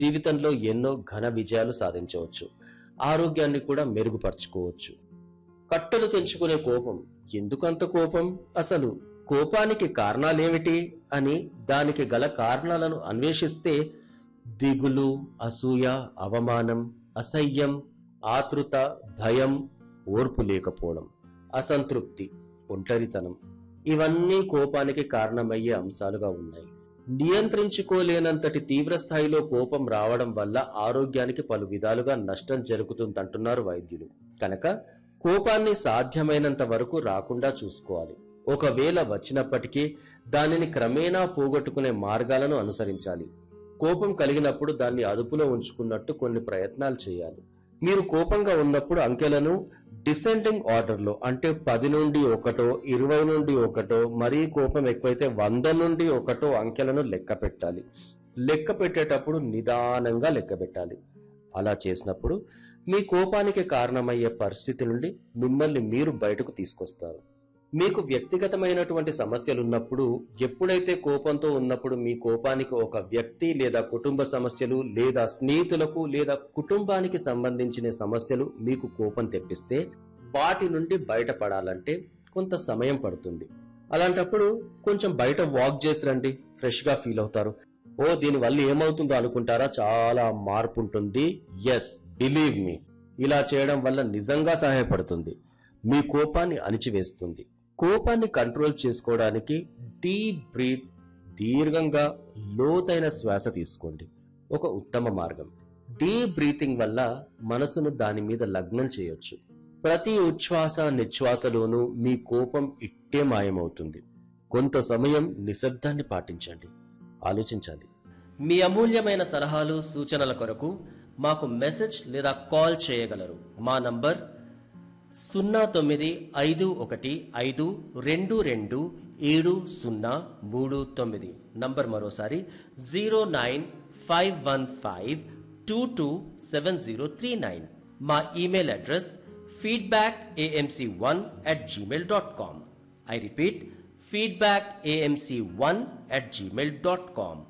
జీవితంలో ఎన్నో ఘన విజయాలు సాధించవచ్చు ఆరోగ్యాన్ని కూడా మెరుగుపరుచుకోవచ్చు కట్టలు తెంచుకునే కోపం ఎందుకంత కోపం అసలు కోపానికి కారణాలేమిటి అని దానికి గల కారణాలను అన్వేషిస్తే దిగులు అసూయ అవమానం అసహ్యం ఆతృత భయం ఓర్పు లేకపోవడం అసంతృప్తి ఒంటరితనం ఇవన్నీ కోపానికి కారణమయ్యే అంశాలుగా ఉన్నాయి నియంత్రించుకోలేనంతటి తీవ్ర స్థాయిలో కోపం రావడం వల్ల ఆరోగ్యానికి పలు విధాలుగా నష్టం జరుగుతుందంటున్నారు వైద్యులు కనుక కోపాన్ని సాధ్యమైనంత వరకు రాకుండా చూసుకోవాలి ఒకవేళ వచ్చినప్పటికీ దానిని క్రమేణా పోగొట్టుకునే మార్గాలను అనుసరించాలి కోపం కలిగినప్పుడు దాన్ని అదుపులో ఉంచుకున్నట్టు కొన్ని ప్రయత్నాలు చేయాలి మీరు కోపంగా ఉన్నప్పుడు అంకెలను డిసెండింగ్ ఆర్డర్లో అంటే పది నుండి ఒకటో ఇరవై నుండి ఒకటో మరీ కోపం ఎక్కువైతే వంద నుండి ఒకటో అంకెలను లెక్క పెట్టాలి లెక్క పెట్టేటప్పుడు నిదానంగా లెక్క పెట్టాలి అలా చేసినప్పుడు మీ కోపానికి కారణమయ్యే పరిస్థితి నుండి మిమ్మల్ని మీరు బయటకు తీసుకొస్తారు మీకు వ్యక్తిగతమైనటువంటి సమస్యలు ఉన్నప్పుడు ఎప్పుడైతే కోపంతో ఉన్నప్పుడు మీ కోపానికి ఒక వ్యక్తి లేదా కుటుంబ సమస్యలు లేదా స్నేహితులకు లేదా కుటుంబానికి సంబంధించిన సమస్యలు మీకు కోపం తెప్పిస్తే వాటి నుండి బయటపడాలంటే కొంత సమయం పడుతుంది అలాంటప్పుడు కొంచెం బయట వాక్ చేసి రండి ఫ్రెష్ గా ఫీల్ అవుతారు ఓ దీని వల్ల ఏమవుతుందో అనుకుంటారా చాలా మార్పు ఉంటుంది ఎస్ బిలీవ్ మీ ఇలా చేయడం వల్ల నిజంగా సహాయపడుతుంది మీ కోపాన్ని అణిచివేస్తుంది కోపాన్ని కంట్రోల్ చేసుకోవడానికి డీప్ బ్రీత్ దీర్ఘంగా లోతైన శ్వాస తీసుకోండి ఒక ఉత్తమ మార్గం డీప్ బ్రీతింగ్ వల్ల మనసును దాని మీద లగ్నం చేయొచ్చు ప్రతి ఉచ్ఛ్వాస నిశ్వాసలోనూ మీ కోపం ఇట్టే మాయమవుతుంది కొంత సమయం నిశ్శబ్దాన్ని పాటించండి ఆలోచించాలి మీ అమూల్యమైన సలహాలు సూచనల కొరకు మాకు మెసేజ్ లేదా కాల్ చేయగలరు మా నంబర్ సున్నా తొమ్మిది ఐదు ఒకటి ఐదు రెండు రెండు ఏడు సున్నా మూడు తొమ్మిది నంబర్ మరోసారి zero nine five one five two two seven zero three nine మా email address feedback AMC one at Gmail dot com I repeat feedback AMC one at Gmail dot com